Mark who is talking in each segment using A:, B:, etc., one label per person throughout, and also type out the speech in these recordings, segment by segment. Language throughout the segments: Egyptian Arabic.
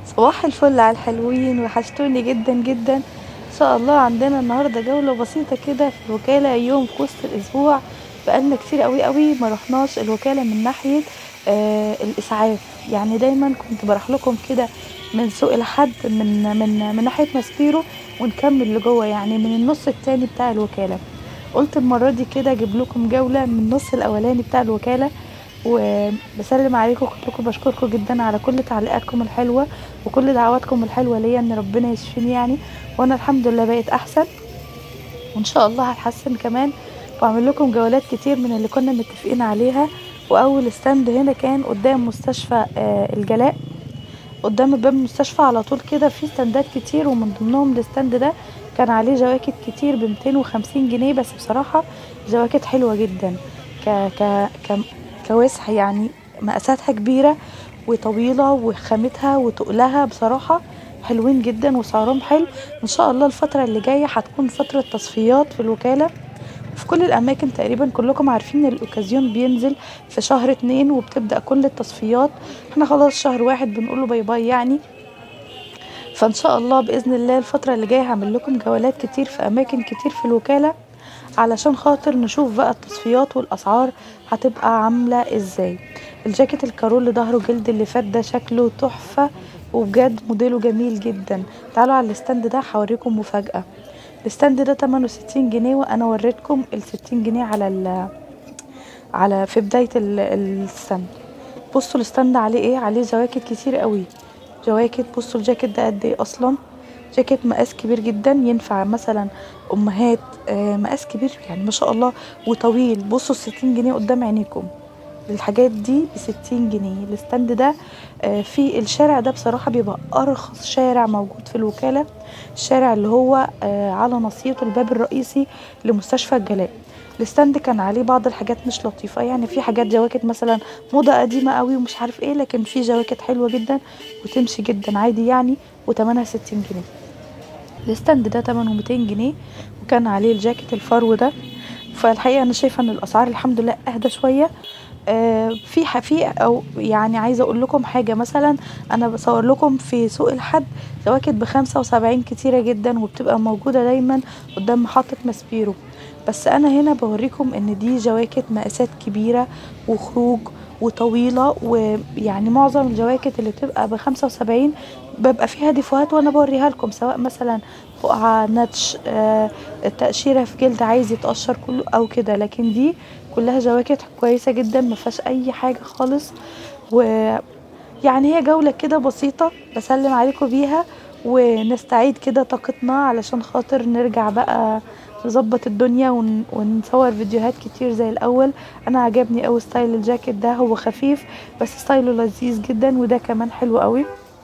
A: صباح الفل على الحلوين وحشتوني جدا جدا ان شاء الله عندنا النهارده جوله بسيطه كده في الوكاله يوم في وسط الاسبوع بقالنا كتير قوي قوي ما رحناش الوكاله من ناحيه آه الاسعاف يعني دايما كنت بروح لكم كده من سوق الحد من من من ناحيه ماسبيرو ونكمل لجوه يعني من النص التاني بتاع الوكاله قلت المره دي كده اجيب لكم جوله من النص الاولاني بتاع الوكاله وبسلم عليكم كلكم بشكركم جدا على كل تعليقاتكم الحلوه وكل دعواتكم الحلوه ليا ان ربنا يشفيني يعني وانا الحمد لله بقيت احسن وان شاء الله هتحسن كمان واعمل لكم جولات كتير من اللي كنا متفقين عليها واول ستاند هنا كان قدام مستشفى آه الجلاء قدام باب المستشفى على طول كده في ستاندات كتير ومن ضمنهم الستاند ده كان عليه جواكت كتير ب 250 جنيه بس بصراحه جواكت حلوه جدا ك ك ك كواسع يعني مقاساتها كبيرة وطويلة وخامتها وتقلها بصراحة حلوين جدا وسعرهم حلو ان شاء الله الفترة اللي جاية هتكون فترة تصفيات في الوكالة في كل الاماكن تقريبا كلكم عارفين الاوكازيون بينزل في شهر اتنين وبتبدأ كل التصفيات احنا خلاص شهر واحد بنقوله باي باي يعني فان شاء الله باذن الله الفترة اللي جاية هعمل لكم جولات كتير في اماكن كتير في الوكالة علشان خاطر نشوف بقى التصفيات والاسعار هتبقى عامله ازاي الجاكيت الكارول اللي ظهره جلد اللي فات ده شكله تحفه وبجد موديله جميل جدا تعالوا على الستاند ده هوريكم مفاجاه الستاند ده 68 جنيه وانا وريتكم ال 60 جنيه على ال على في بدايه الستاند بصوا الستاند عليه ايه عليه جواكت كتير قوي جواكت بصوا الجاكيت ده قد ايه اصلا جاكيت مقاس كبير جدا ينفع مثلا امهات آه مقاس كبير يعني ما شاء الله وطويل بصوا الستين جنيه قدام عينيكم الحاجات دي بستين جنيه الستاند ده آه في الشارع ده بصراحة بيبقى أرخص شارع موجود في الوكالة الشارع اللي هو آه على نصيته الباب الرئيسي لمستشفى الجلاء الستاند كان عليه بعض الحاجات مش لطيفة يعني في حاجات جواكت مثلا موضة قديمة قوي ومش عارف ايه لكن في جواكت حلوة جدا وتمشي جدا عادي يعني وتمنها ستين جنيه الستاند ده تمنه ميتين جنيه وكان عليه الجاكيت الفرو ده فالحقيقه انا شايفه ان الاسعار الحمد لله اهدى شويه آه في في او يعني عايزه اقول لكم حاجه مثلا انا بصور لكم في سوق الحد جواكت بخمسة وسبعين كتيره جدا وبتبقى موجوده دايما قدام محطه ماسبيرو بس انا هنا بوريكم ان دي جواكت مقاسات كبيره وخروج وطويله ويعني معظم الجواكت اللي بتبقى بخمسة وسبعين ببقى فيها ديفوهات وانا بوريها لكم سواء مثلا فقعة نتش آه تقشيرة في جلد عايز يتقشر كله او كده لكن دي كلها جواكت كويسة جدا ما فيهاش اي حاجة خالص و يعني هي جولة كده بسيطة بسلم عليكم بيها ونستعيد كده طاقتنا علشان خاطر نرجع بقى نظبط الدنيا ون... ونصور فيديوهات كتير زي الاول انا عجبني اوي ستايل الجاكيت ده هو خفيف بس ستايله لذيذ جدا وده كمان حلو قوي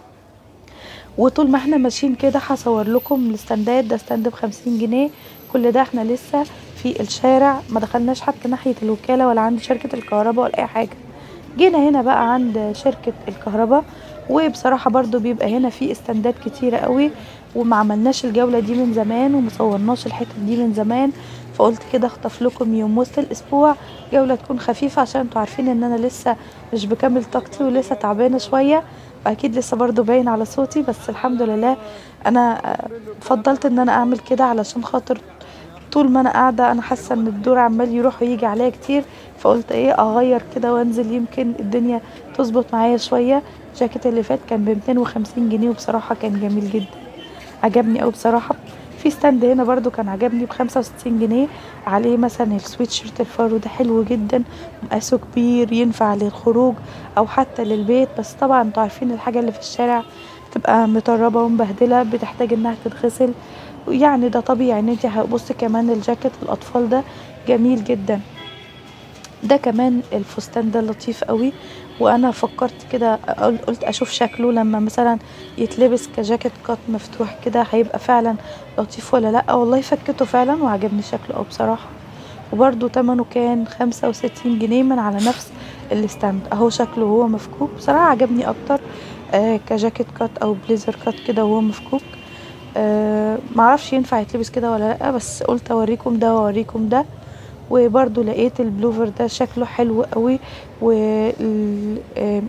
A: وطول ما احنا ماشيين كده هصور لكم الستاندات ده ستاند بخمسين جنيه كل ده احنا لسه في الشارع ما دخلناش حتى ناحية الوكالة ولا عند شركة الكهرباء ولا اي حاجة جينا هنا بقى عند شركة الكهرباء وبصراحة برضو بيبقى هنا في استندات كتيرة قوي وما عملناش الجولة دي من زمان ومصورناش الحتت دي من زمان فقلت كده اخطف لكم يوم وسط الاسبوع جولة تكون خفيفة عشان انتوا عارفين ان انا لسه مش بكمل طاقتي ولسه تعبانة شوية واكيد لسه برضو باين على صوتي بس الحمد لله انا فضلت ان انا اعمل كده علشان خاطر طول ما انا قاعده انا حاسه ان الدور عمال يروح ويجي عليا كتير فقلت ايه اغير كده وانزل يمكن الدنيا تظبط معايا شويه الجاكيت اللي فات كان ب 250 جنيه وبصراحه كان جميل جدا عجبني قوي بصراحه في ستاند هنا برضو كان عجبني بخمسة وستين جنيه عليه مثلا السويت شيرت الفرو ده حلو جدا مقاسه كبير ينفع للخروج او حتى للبيت بس طبعا انتوا عارفين الحاجة اللي في الشارع بتبقى مطربة ومبهدلة بتحتاج انها تتغسل يعني ده طبيعي ان انت هتبصي كمان الجاكيت الاطفال ده جميل جدا ده كمان الفستان ده لطيف قوي وانا فكرت كده قلت اشوف شكله لما مثلا يتلبس كجاكيت كات مفتوح كده هيبقى فعلا لطيف ولا لا والله فكته فعلا وعجبني شكله او بصراحه وبرده تمنه كان خمسة وستين جنيه من على نفس الستاند اهو شكله هو مفكوك بصراحه عجبني اكتر آه كجاكيت كات او بليزر كات كده وهو مفكوك آه معرفش ينفع يتلبس كده ولا لا بس قلت اوريكم ده واوريكم ده وبرضو لقيت البلوفر ده شكله حلو قوي وطول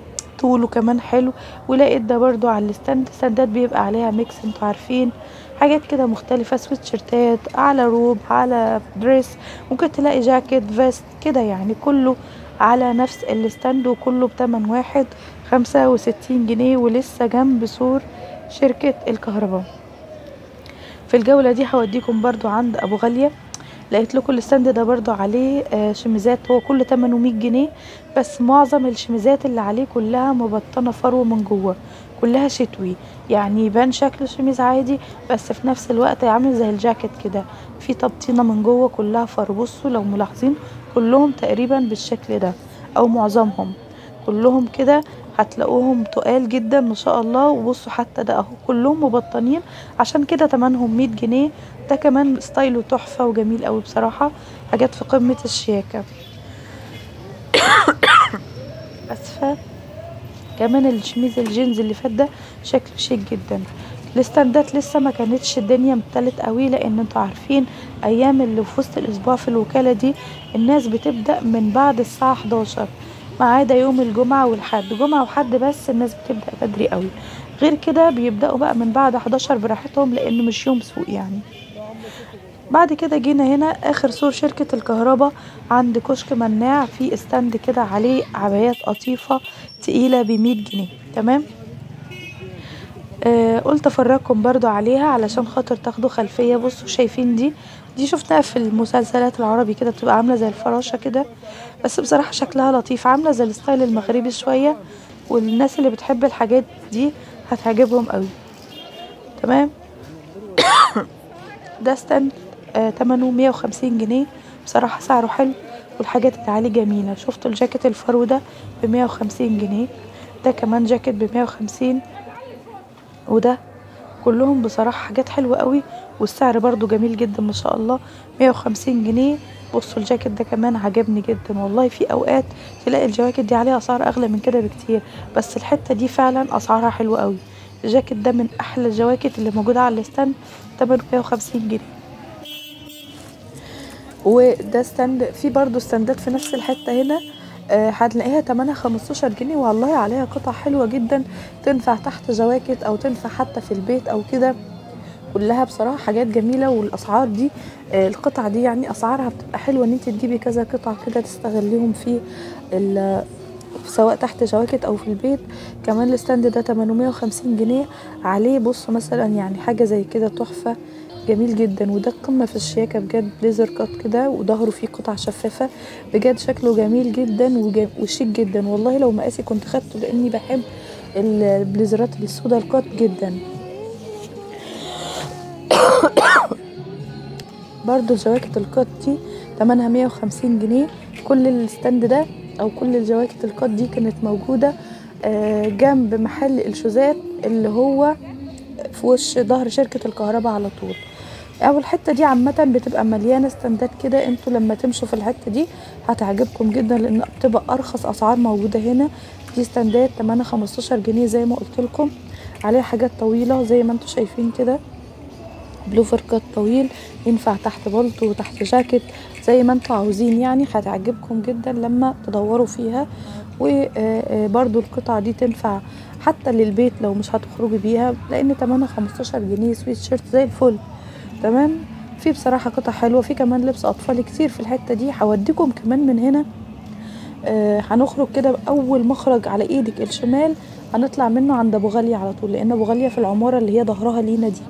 A: طوله كمان حلو ولقيت ده برضو على الستاند ستاندات بيبقى عليها ميكس انتوا عارفين حاجات كده مختلفة سويتشيرتات على روب على دريس ممكن تلاقي جاكيت فيست كده يعني كله على نفس الستاند وكله بتمن واحد خمسة وستين جنيه ولسه جنب سور شركة الكهرباء في الجولة دي هوديكم برضو عند أبو غالية لقيت لكم الستاند ده برضو عليه آه، شميزات هو كل تمنه مية جنيه بس معظم الشميزات اللي عليه كلها مبطنة فرو من جوه كلها شتوي يعني يبان شكل الشميز عادي بس في نفس الوقت عامل زي الجاكيت كده في تبطينة من جوه كلها فرو بصوا لو ملاحظين كلهم تقريبا بالشكل ده او معظمهم كلهم كده هتلاقوهم تقال جدا ما شاء الله وبصوا حتى ده اهو كلهم مبطنين عشان كده تمنهم مية جنيه ده كمان ستايله تحفة وجميل قوي بصراحة حاجات في قمة الشياكة اسفة كمان الشميز الجينز اللي فات ده شكله شيك جدا الستاندات لسه ما كانتش الدنيا امتلت قوي لان انتوا عارفين ايام اللي في وسط الاسبوع في الوكالة دي الناس بتبدأ من بعد الساعة 11 ما عدا يوم الجمعة والحد جمعة وحد بس الناس بتبدأ بدري قوي غير كده بيبدأوا بقى من بعد 11 براحتهم لأنه مش يوم سوق يعني بعد كده جينا هنا اخر سور شركة الكهرباء عند كشك مناع في استند كده عليه عبايات قطيفة تقيلة بمية جنيه تمام آه قلت افرجكم برضو عليها علشان خاطر تاخدوا خلفية بصوا شايفين دي دي شفتها في المسلسلات العربي كده بتبقى عاملة زي الفراشة كده بس بصراحة شكلها لطيف عاملة زي الستايل المغربي شوية والناس اللي بتحب الحاجات دي هتعجبهم قوي تمام ده ستاند آه تمنه مية وخمسين جنيه بصراحة سعره حلو والحاجات اللي عليه جميلة شفتوا الجاكيت الفرو ده بمية وخمسين جنيه ده كمان جاكيت بمية وخمسين وده كلهم بصراحة حاجات حلوة قوي والسعر برضو جميل جدا ما شاء الله مية وخمسين جنيه بصوا الجاكيت ده كمان عجبني جدا والله في اوقات تلاقي الجواكت دي عليها اسعار اغلى من كده بكتير بس الحتة دي فعلا اسعارها حلوة قوي الجاكيت ده من احلى الجواكت اللي موجودة على الستاند تمنه مية وخمسين جنيه وده ستاند في برضو ستاندات في نفس الحتة هنا آه، هتلاقيها تمنها خمستاشر جنيه والله عليها قطع حلوة جدا تنفع تحت جواكت او تنفع حتى في البيت او كده كلها بصراحة حاجات جميلة والاسعار دي آه، القطع دي يعني اسعارها بتبقى حلوة ان انت تجيبي كذا قطعة كده تستغليهم في ال- سواء تحت جواكت او في البيت كمان الستاند ده 850 جنيه عليه بص مثلا يعني حاجة زي كده تحفة جميل جدا وده قمة في الشياكة بجد بليزر كات كده وظهره فيه قطع شفافة بجد شكله جميل جدا وج- وشيك جدا والله لو مقاسي كنت خدته لاني بحب البليزرات السودا الكات جدا برضو الجواكت الكات دي تمنها مية وخمسين جنيه كل الستاند ده او كل الجواكت الكات دي كانت موجودة آه، جنب محل الشوزات اللي هو في وش ظهر شركة الكهرباء على طول او الحته دي عامه بتبقى مليانه ستاندات كده انتوا لما تمشوا في الحته دي هتعجبكم جدا لان بتبقى ارخص اسعار موجوده هنا دي ستاندات تمنها 15 جنيه زي ما قلت لكم عليها حاجات طويله زي ما انتوا شايفين كده بلوفر كات طويل ينفع تحت بلطو وتحت جاكيت زي ما انتوا عاوزين يعني هتعجبكم جدا لما تدوروا فيها وبرضو القطعة دي تنفع حتى للبيت لو مش هتخرجي بيها لان تمنها 15 جنيه سويت شيرت زي الفل تمام في بصراحة قطع حلوة في كمان لبس أطفال كتير في الحتة دي هوديكم كمان من هنا آه هنخرج كده أول مخرج على إيدك الشمال هنطلع منه عند أبو غالية على طول لأن أبو غالية في العمارة اللي هي ظهرها لينا دي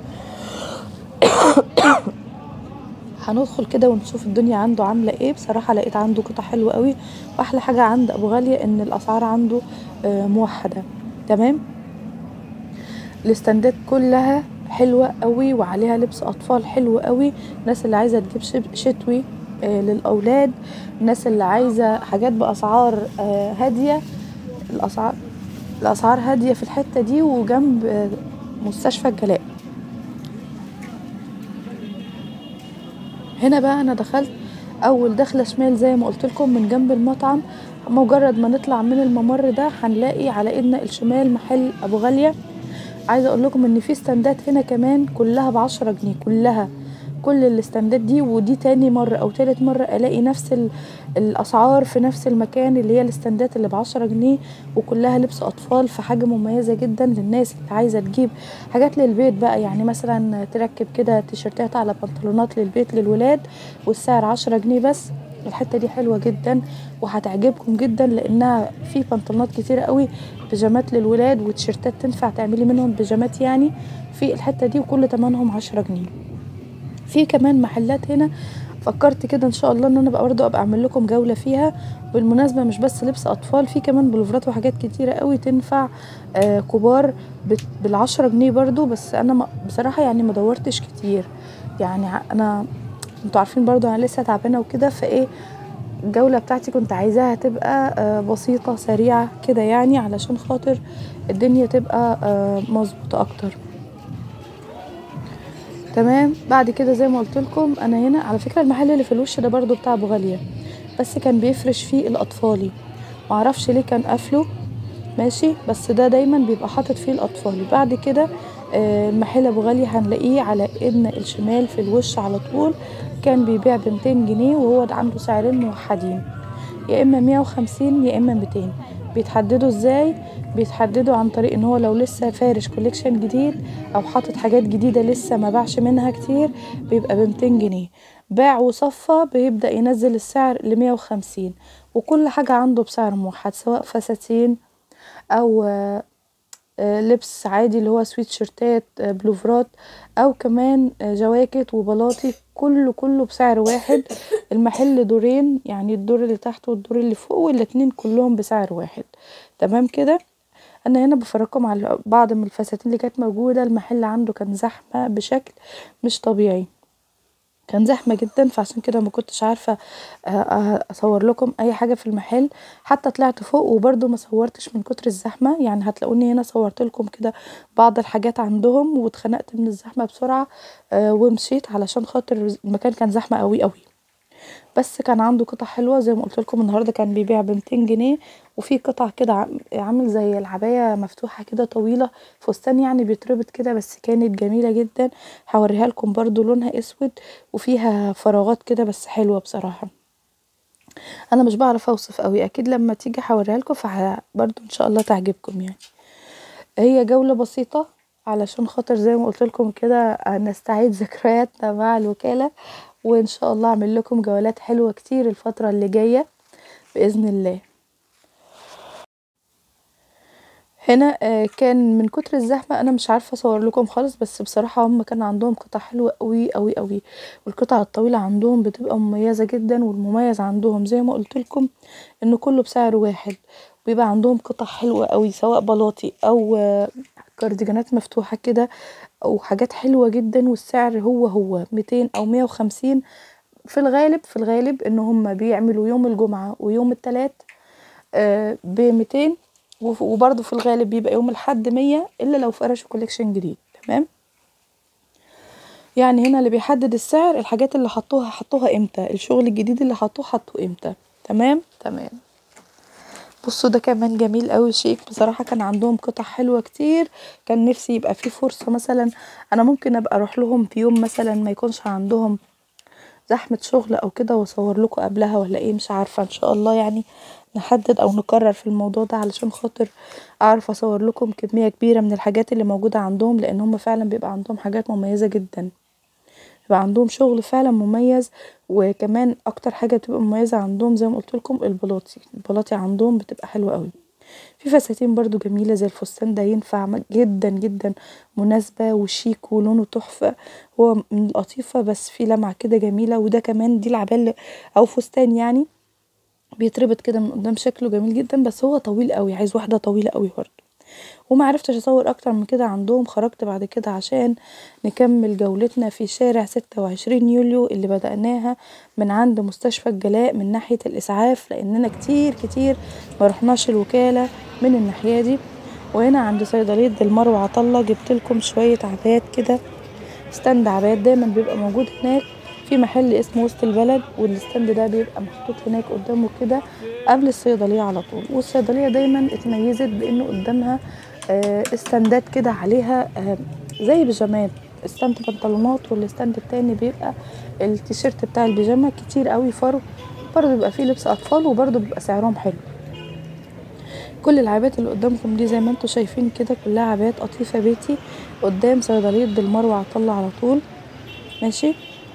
A: هندخل كده ونشوف الدنيا عنده عاملة ايه بصراحة لقيت عنده قطع حلوة قوي واحلى حاجة عند ابو غالية ان الاسعار عنده آه، موحدة تمام الاستندات كلها حلوة قوي وعليها لبس اطفال حلو قوي الناس اللي عايزة تجيب شب- شتوي آه، للاولاد الناس اللي عايزة حاجات باسعار آه، هادية الاسعار الاسعار هادية في الحتة دي وجنب آه، مستشفى الجلاء هنا بقى انا دخلت اول دخله شمال زي ما قلت لكم من جنب المطعم مجرد ما نطلع من الممر ده هنلاقي على ايدنا الشمال محل ابو غاليه عايزه اقول لكم ان في ستاندات هنا كمان كلها بعشرة جنيه كلها كل الاستندات دي ودي تاني مرة او تالت مرة الاقي نفس ال- الاسعار في نفس المكان اللي هي الاستندات اللي بعشرة جنيه وكلها لبس اطفال في حاجة مميزة جدا للناس اللي عايزة تجيب حاجات للبيت بقى يعني مثلا تركب كده تيشرتات على بنطلونات للبيت للولاد والسعر عشرة جنيه بس الحتة دي حلوة جدا وهتعجبكم جدا لانها في بنطلونات كتيرة قوي بيجامات للولاد وتيشرتات تنفع تعملي منهم بيجامات يعني في الحتة دي وكل تمنهم عشرة جنيه في كمان محلات هنا فكرت كده ان شاء الله ان انا بقى برضه ابقى اعمل لكم جوله فيها بالمناسبه مش بس لبس اطفال في كمان بلوفرات وحاجات كتيره قوي تنفع آه كبار بت- بالعشرة جنيه برضو بس انا ما- بصراحه يعني ما دورتش كتير يعني ع- انا انتوا عارفين برضو انا لسه تعبانه وكده فايه الجوله بتاعتي كنت عايزاها تبقى آه بسيطه سريعه كده يعني علشان خاطر الدنيا تبقى آه مظبوطه اكتر تمام بعد كده زي ما قلت لكم انا هنا على فكره المحل اللي في الوش ده برضو بتاع ابو غاليه بس كان بيفرش فيه الاطفالي معرفش ليه كان قافله ماشي بس ده دايما بيبقى حاطط فيه الاطفالي بعد كده آه، المحل ابو غاليه هنلاقيه على ايدنا الشمال في الوش على طول كان بيبيع ب 200 جنيه وهو ده عنده سعرين موحدين يا اما 150 يا اما 200 بيتحددوا ازاي بيتحددوا عن طريق ان هو لو لسه فارش كوليكشن جديد او حاطط حاجات جديده لسه ما باعش منها كتير بيبقى ب 200 جنيه باع وصفى بيبدا ينزل السعر ل 150 وكل حاجه عنده بسعر موحد سواء فساتين او آه، آه، لبس عادي اللي هو سويت شيرتات آه، بلوفرات او كمان آه، جواكت وبلاطي كله كله بسعر واحد المحل دورين يعني الدور اللي تحت والدور اللي فوق والاتنين كلهم بسعر واحد تمام كده انا هنا بفرجكم على بعض من الفساتين اللي كانت موجوده المحل عنده كان زحمه بشكل مش طبيعي كان زحمه جدا فعشان كده ما كنتش عارفه آه، آه، اصور لكم اي حاجه في المحل حتى طلعت فوق وبرده ما صورتش من كتر الزحمه يعني هتلاقوني هنا صورت لكم كده بعض الحاجات عندهم واتخنقت من الزحمه بسرعه آه، ومشيت علشان خاطر المكان كان زحمه قوي قوي بس كان عنده قطع حلوه زي ما قلت لكم النهارده كان بيبيع ب 200 جنيه وفي قطع كده عم- عامل زي العبايه مفتوحه كده طويله فستان يعني بيتربط كده بس كانت جميله جدا هوريها لكم برضو لونها اسود وفيها فراغات كده بس حلوه بصراحه انا مش بعرف اوصف قوي اكيد لما تيجي هوريها لكم فبرضو ان شاء الله تعجبكم يعني هي جولة بسيطة علشان خاطر زي ما قلت لكم كده نستعيد ذكرياتنا مع الوكالة وان شاء الله اعمل لكم جولات حلوة كتير الفترة اللي جاية بإذن الله هنا آه، كان من كتر الزحمة انا مش عارفة اصور لكم خالص بس بصراحة هم كان عندهم قطع حلوة قوي قوي قوي والقطع الطويلة عندهم بتبقى مميزة جدا والمميز عندهم زي ما قلت لكم ان كله بسعر واحد بيبقى عندهم قطع حلوة قوي سواء بلاطي او آه، كارديجانات مفتوحة كده او حاجات حلوة جدا والسعر هو هو 200 او 150 في الغالب في الغالب ان هم بيعملوا يوم الجمعة ويوم التلات ب 200 وف- وبرضه في الغالب بيبقى يوم الحد 100 الا لو فرشوا كوليكشن جديد تمام يعني هنا اللي بيحدد السعر الحاجات اللي حطوها حطوها امتى الشغل الجديد اللي حطوه حطوه امتى تمام تمام بصوا ده كمان جميل قوي شيك بصراحة كان عندهم قطع حلوة كتير كان نفسي يبقى في فرصة مثلا انا ممكن ابقى اروح لهم في يوم مثلا ما يكونش عندهم زحمة شغل او كده واصور لكم قبلها ولا ايه مش عارفة ان شاء الله يعني نحدد او نقرر في الموضوع ده علشان خاطر اعرف اصور لكم كمية كبيرة من الحاجات اللي موجودة عندهم لان هم فعلا بيبقى عندهم حاجات مميزة جدا بيبقى عندهم شغل فعلا مميز وكمان اكتر حاجة بتبقى مميزة عندهم زي ما قلت لكم البلاطي البلاطي عندهم بتبقى حلوة قوي في فساتين برضو جميلة زي الفستان ده ينفع م- جدا جدا مناسبة وشيك ولونه تحفة هو من القطيفة بس في لمعة كده جميلة وده كمان دي العبال او فستان يعني بيتربط كده من قدام شكله جميل جدا بس هو طويل قوي عايز واحدة طويلة قوي برضه وما عرفتش اصور اكتر من كده عندهم خرجت بعد كده عشان نكمل جولتنا في شارع ستة وعشرين يوليو اللي بدأناها من عند مستشفى الجلاء من ناحية الإسعاف لأننا كتير كتير ما رحناش الوكالة من الناحية دي وهنا عند صيدلية دلمار وعطلة جبت لكم شوية عبايات كده ستاند عبايات دايما بيبقى موجود هناك في محل اسمه وسط البلد والستاند ده بيبقى محطوط هناك قدامه كده قبل الصيدلية على طول والصيدلية دايما اتميزت بانه قدامها آه، استندات كده عليها آه، زي بيجامات استند بنطلونات والاستند التاني بيبقى التيشيرت بتاع البيجامه كتير قوي فرو برضه بيبقى فيه لبس اطفال وبرضه بيبقى سعرهم حلو كل العبايات اللي قدامكم دي زي ما انتم شايفين كده كلها عبايات قطيفه بيتي قدام صيدليه دلمار وعطله على طول ماشي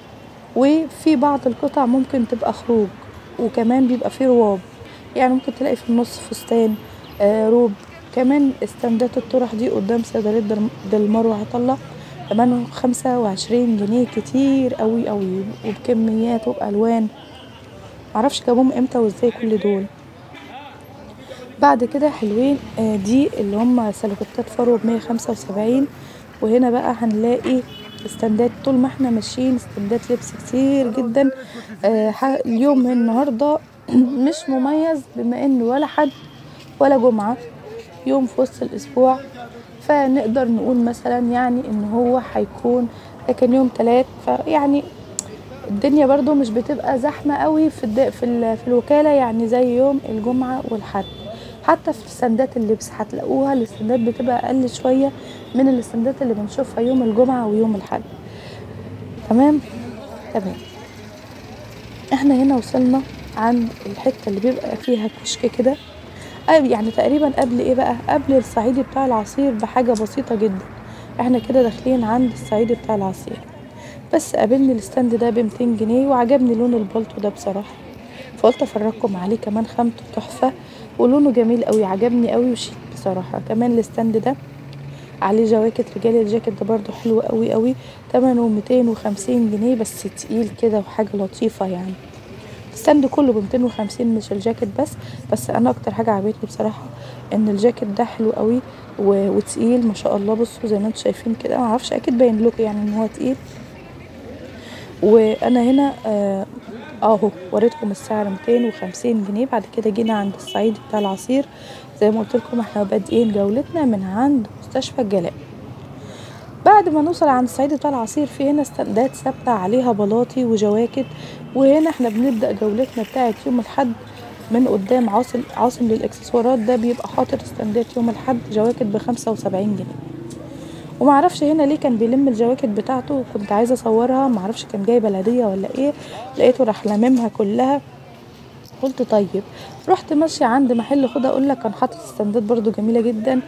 A: وفي بعض القطع ممكن تبقى خروج وكمان بيبقى فيه رواب يعني ممكن تلاقي في النص فستان آه روب كمان استندات الطرح دي قدام صيدلية دل- دلمار وعطلة تمنهم خمسة وعشرين جنيه كتير قوي قوي وبكميات وبألوان معرفش جابوهم امتى وازاي كل دول بعد كده حلوين آه دي اللي هم سلوكتات فرو بمية خمسة وسبعين وهنا بقى هنلاقي استندات طول ما احنا ماشيين استندات لبس كتير جدا آه ح- اليوم النهارده مش مميز بما ان ولا حد ولا جمعة يوم في وسط الأسبوع فنقدر نقول مثلا يعني إن هو هيكون ده كان يوم تلات فيعني الدنيا برضو مش بتبقى زحمة قوي في الد... في, ال... في الوكالة يعني زي يوم الجمعة والحد حتى في استندات اللبس هتلاقوها الاستندات بتبقى أقل شوية من الاستندات اللي بنشوفها يوم الجمعة ويوم الحد تمام تمام احنا هنا وصلنا عند الحتة اللي بيبقى فيها كشك كده قبل- يعني تقريبا قبل ايه بقى قبل الصعيدي بتاع العصير بحاجة بسيطة جدا احنا كده داخلين عند الصعيدي بتاع العصير بس قابلني الستاند ده بمتين جنيه وعجبني لون البلطو ده بصراحة فقلت افرجكم عليه كمان خامته تحفة ولونه جميل قوي عجبني قوي وشيك بصراحة كمان الستاند ده عليه جواكت رجال الجاكيت ده برضو حلو قوي قوي تمنه ميتين وخمسين جنيه بس تقيل كده وحاجة لطيفة يعني الستاند كله بميتين وخمسين مش الجاكيت بس بس انا اكتر حاجة عجبتني بصراحة ان الجاكيت ده حلو قوي و- وتقيل ما شاء الله بصوا زي ما انتم شايفين كده معرفش اكيد باين لكم يعني ان هو تقيل وانا هنا آه، اهو وريتكم السعر 250 جنيه بعد كده جينا عند الصعيد بتاع العصير زي ما قلت لكم احنا بادئين جولتنا من عند مستشفى الجلاء بعد ما نوصل عند الصعيد بتاع العصير في هنا استندات ثابته عليها بلاطي وجواكت وهنا احنا بنبدا جولتنا بتاعه يوم الحد من قدام عاصم عاصم للاكسسوارات ده بيبقى حاطط استندات يوم الحد جواكت بخمسة وسبعين جنيه ومعرفش هنا ليه كان بيلم الجواكت بتاعته كنت عايزه اصورها معرفش كان جايبه الهديه ولا ايه لقيته راح لاممها كلها قلت طيب رحت ماشيه عند محل خد اقول لك كان حاطط استندات برضو جميله جدا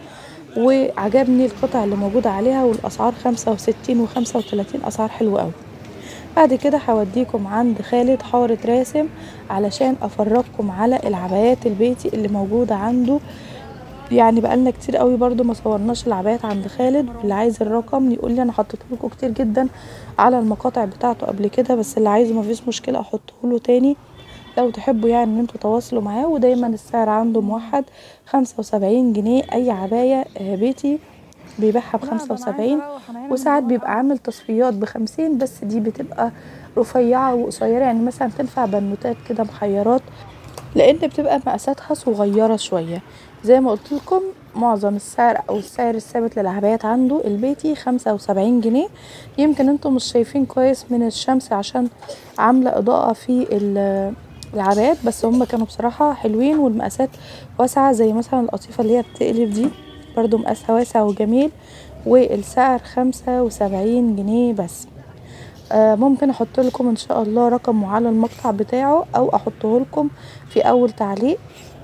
A: وعجبني القطع اللي موجوده عليها والاسعار خمسة وستين وخمسة وتلاتين اسعار حلوه قوي بعد كده هوديكم عند خالد حارة راسم علشان افرجكم على العبايات البيتي اللي موجوده عنده يعني بقالنا كتير قوي برضو ما صورناش العبايات عند خالد اللي عايز الرقم يقول لي انا حطيت لكم كتير جدا على المقاطع بتاعته قبل كده بس اللي عايزه مفيش مشكله احطه له تاني لو تحبوا يعني ان انتوا تواصلوا معاه ودايما السعر عنده موحد خمسة وسبعين جنيه اي عباية آه، بيتي بيبيعها بخمسة وسبعين وساعات بيبقى عامل تصفيات بخمسين بس دي بتبقى رفيعة وقصيرة يعني مثلا تنفع بنوتات كده محيرات لان بتبقى مقاساتها صغيره شويه زي ما قلت لكم معظم السعر او السعر الثابت للعبايات عنده البيتي خمسة وسبعين جنيه يمكن انتم مش شايفين كويس من الشمس عشان عامله اضاءه في ال- العبايات بس هم كانوا بصراحه حلوين والمقاسات واسعه زي مثلا القطيفه اللي هي بتقلب دي برضو مقاسها واسع وجميل والسعر خمسة وسبعين جنيه بس آه، ممكن احط لكم ان شاء الله رقمه على المقطع بتاعه او احطه لكم في اول تعليق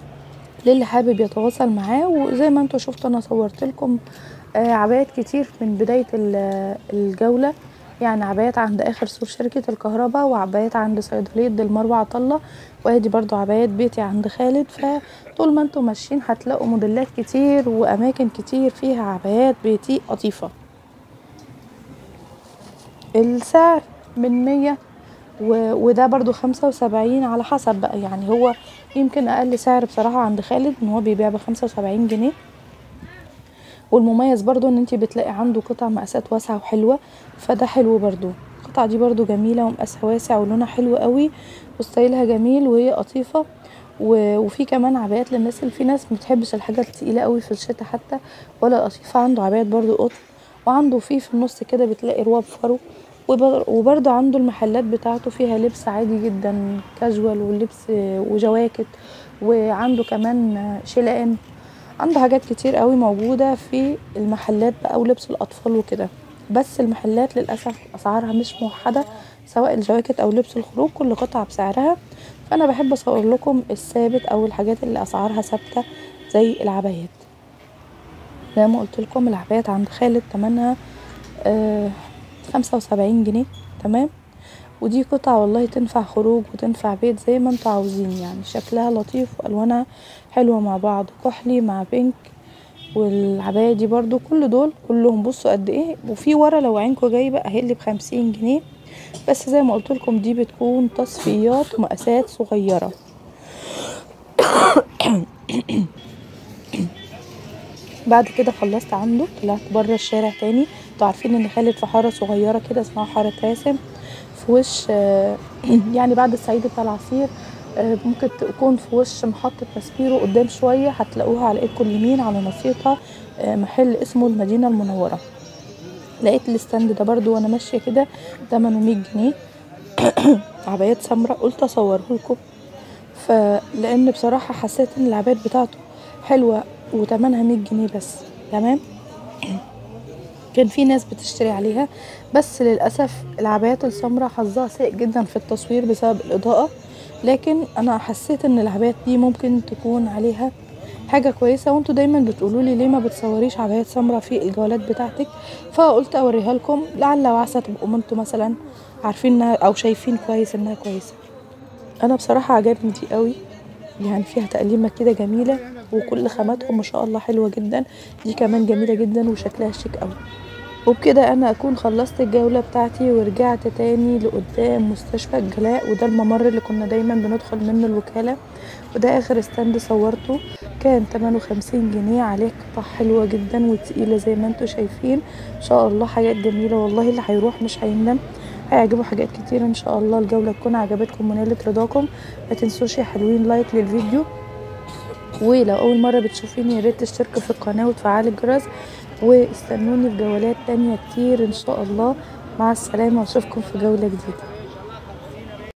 A: للي حابب يتواصل معاه وزي ما انتوا شفتوا انا صورت لكم آه، عبايات كتير من بداية ال- الجولة يعني عبايات عند اخر سور شركة الكهرباء وعبايات عند صيدلية دلمروة عطلة وادي برضو عبايات بيتي عند خالد فطول ما انتوا ماشيين هتلاقوا موديلات كتير واماكن كتير فيها عبايات بيتي قطيفة السعر من مية و... وده برضو خمسة وسبعين على حسب بقى يعني هو يمكن أقل سعر بصراحة عند خالد إن هو بيبيع بخمسة وسبعين جنيه والمميز برضو إن انتي بتلاقي عنده قطع مقاسات واسعة وحلوة فده حلو برضو القطعة دي برضو جميلة ومقاسها واسع ولونها حلو قوي وستايلها جميل وهي قطيفة و... وفي كمان عبايات للناس اللي في ناس مبتحبش الحاجة التقيلة قوي في الشتا حتى ولا قطيفة عنده عبايات برضو قطن وعنده في في النص كده بتلاقي رواب فرو وبر- وبرضه عنده المحلات بتاعته فيها لبس عادي جدا كاجوال ولبس وجواكت وعنده كمان شيلان عنده حاجات كتير قوي موجودة في المحلات بقى ولبس الأطفال وكده بس المحلات للاسف اسعارها مش موحده سواء الجواكت او لبس الخروج كل قطعه بسعرها فانا بحب اصور لكم الثابت او الحاجات اللي اسعارها ثابته زي العبايات زي ما قلت لكم العبايات عند خالد تمنها آه خمسة وسبعين جنيه تمام ودي قطع والله تنفع خروج وتنفع بيت زي ما انتوا عاوزين يعني شكلها لطيف والوانها حلوه مع بعض كحلي مع بينك والعبايه دي برضو كل دول كلهم بصوا قد ايه وفي ورا لو عينكوا جايبه اهي اللي بخمسين جنيه بس زي ما قلت لكم دي بتكون تصفيات ومقاسات صغيره بعد كده خلصت عنده طلعت بره الشارع تاني انتوا عارفين ان خالد في حاره صغيره كده اسمها حاره راسم في وش آه، يعني بعد الصعيد بتاع العصير آه، ممكن تكون في وش محطة ماسبيرو قدام شوية هتلاقوها على ايدكم اليمين على نصيتها آه، محل اسمه المدينة المنورة لقيت الستاند ده برضو وانا ماشية كده تمنه مية جنيه عبايات سمراء قلت اصوره لكم فلان بصراحة حسيت ان العبايات بتاعته حلوة وتمنها مية جنيه بس تمام كان في ناس بتشتري عليها بس للأسف العبايات السمراء حظها سيء جدا في التصوير بسبب الإضاءة لكن أنا حسيت إن العبايات دي ممكن تكون عليها حاجة كويسة وانتوا دايما بتقولوا لي ليه ما بتصوريش عبايات سمراء في الجولات بتاعتك فقلت اوريها لكم لعل وعسى تبقوا انتوا مثلا عارفين انها او شايفين كويس انها كويسة انا بصراحة عجبني دي قوي يعني فيها تقليمة كده جميلة وكل خاماتهم ما شاء الله حلوة جدا دي كمان جميلة جدا وشكلها شيك قوي وبكده انا اكون خلصت الجولة بتاعتي ورجعت تاني لقدام مستشفى الجلاء وده الممر اللي كنا دايما بندخل منه الوكالة وده اخر ستاند صورته كان تمنه خمسين جنيه عليه قطع حلوة جدا وتقيلة زي ما انتوا شايفين ان شاء الله حاجات جميلة والله اللي هيروح مش هيندم هيعجبوا حاجات كتير ان شاء الله الجولة تكون عجبتكم ونالت رضاكم ما تنسوش يا حلوين لايك للفيديو ولو اول مرة بتشوفيني يا ريت تشتركوا في القناة وتفعلوا الجرس واستنوني في جولات تانية كتير ان شاء الله مع السلامة واشوفكم في جولة جديدة